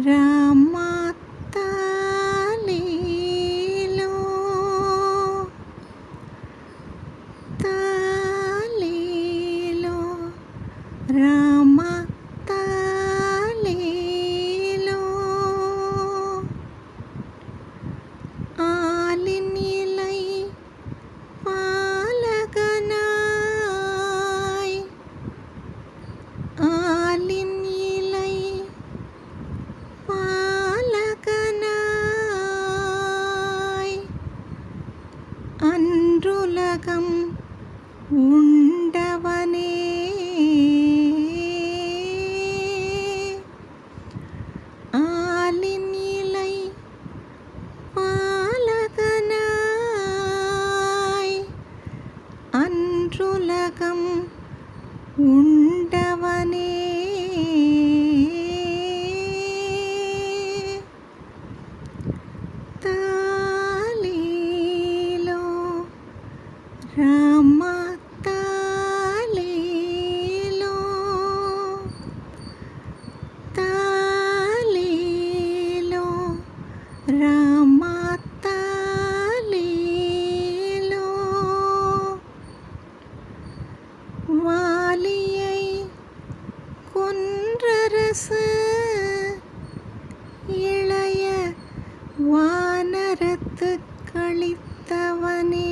ராமாத்தாலேலோ தாலேலோ ராமா தாலேலோ ஆலின் இலை பாலகனாய் ஆலின் இலை பாலகனாய் அன்றுலகம் உண்டவனே ஆலின் இலை பாலகனாய் அன்றுலகம் உண்டவனே தாலேலோ ராமா தாலேலோ தாலேலோ ராமா தாலேலோ வாலியை கொன்றரசு இளைய வானரத்து கழித்தவனே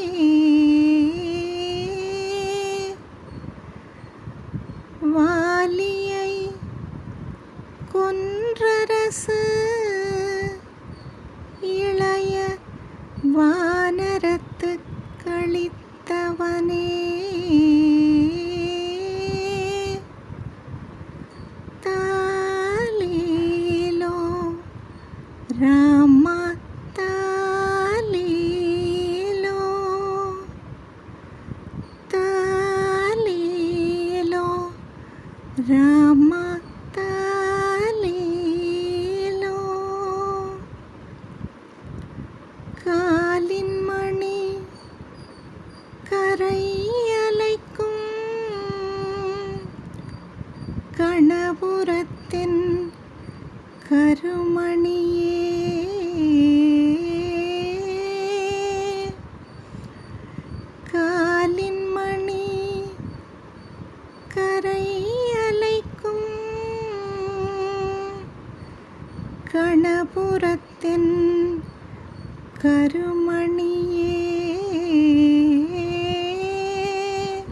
வாலியை கொன்றரசு இளைய வானரத்து கழித்தவனே தாலேலோ ராமா தாலேலோ தாலேலோ ராமா தாலேலோ காலின் மணி கரையலைக்கும் கணபுரத்தின் கருமணியே காலின் மணி கரையலைக்கும் கணபுரத்தின் கருமணியே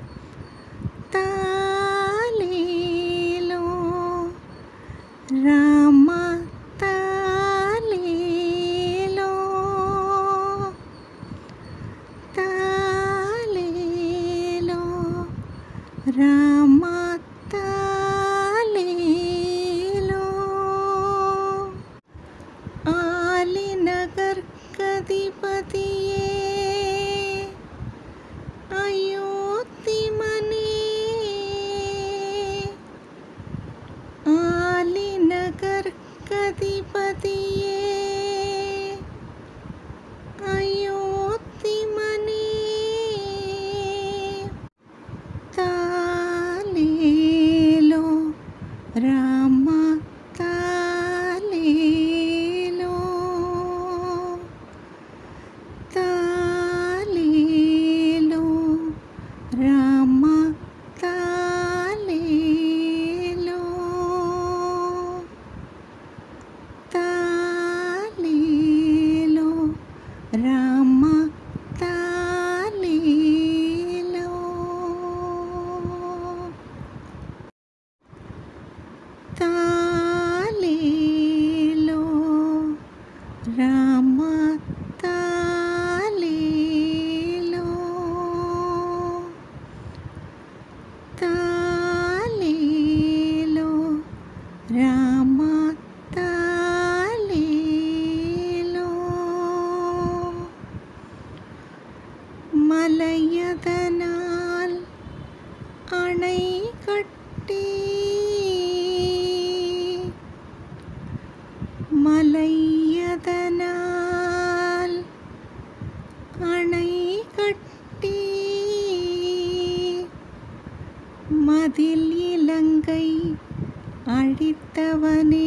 தாலேலோ ராமா தாலேலோ தாலேலோ ராமா தாலேலோ ஆலிநகர் கதிபதியே அயோத்திமனே ஆலிநகர் கதிபதியே அயோத்திமனே தாலேலோ ராமா தாலேலோ தாலேலோ ராமா தாலேலோ தாலேலோ ராமா தாலேலோ தாலேலோ ராமா தாலேலோ தாலேலோ ராமா தாலேலோ மலையதனால் அணை கட்டி மலையதனால் அணை கட்டி மதில் இலங்கை அழித்தவனே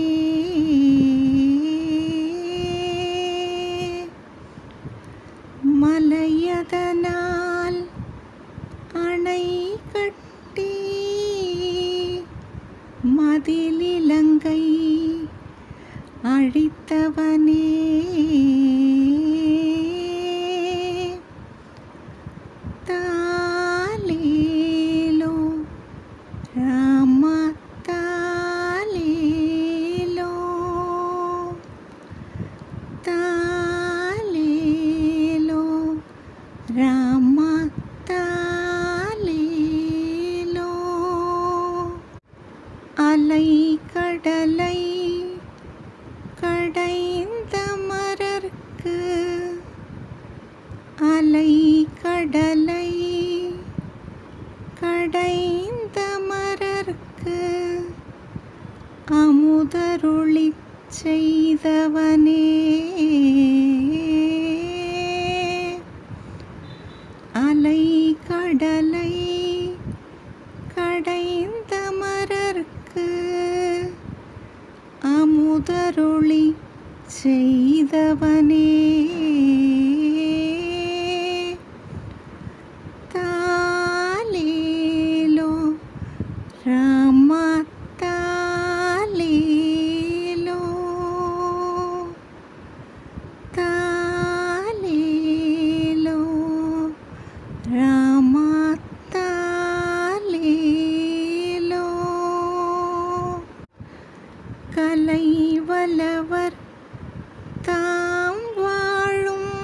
மலையதனால் அணை கட்டி மதிலிலங்கை அழித்தவனே தாலேலோ ராமா தாலேலோ தாலேலோ ராமா தாலேலோ அலை கடலை கடைந்த மரர்க்கு அலை கடலை கடைந்த மரர்க்கு அமுதருளிச் செய்தவனே அலை கடலை கடைந்த மரர்க்கு அமுதருளி செய்தவனே தாலேலோ ராமா தாலேலோ தாலேலோ ராமா தாலேலோ கலை வலவர் தாம் வாழும்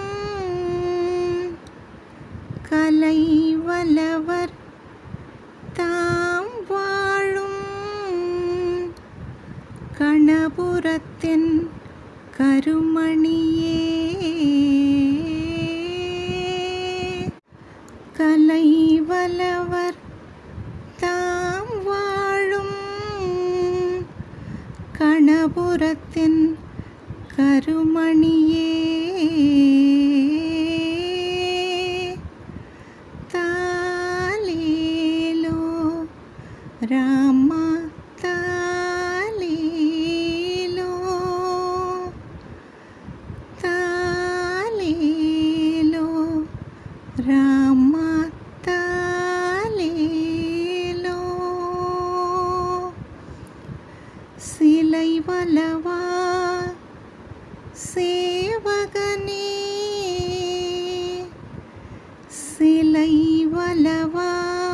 கலை வலவர் தாம் வாழும் கணபுரத்தின் கருமணியே கலை வலவர் தாம் வாழும் கணபுரத்தின் கருமணியே தாலேலோ ராமா தாலேலோ தாலேலோ ராமா தாலேலோ சிலை வலவா சேவகனே சிலை வலவா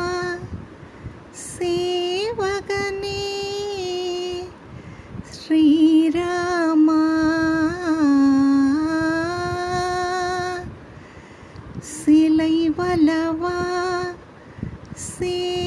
சேவகனே ஸ்ரீராமா சிலை வலவா சே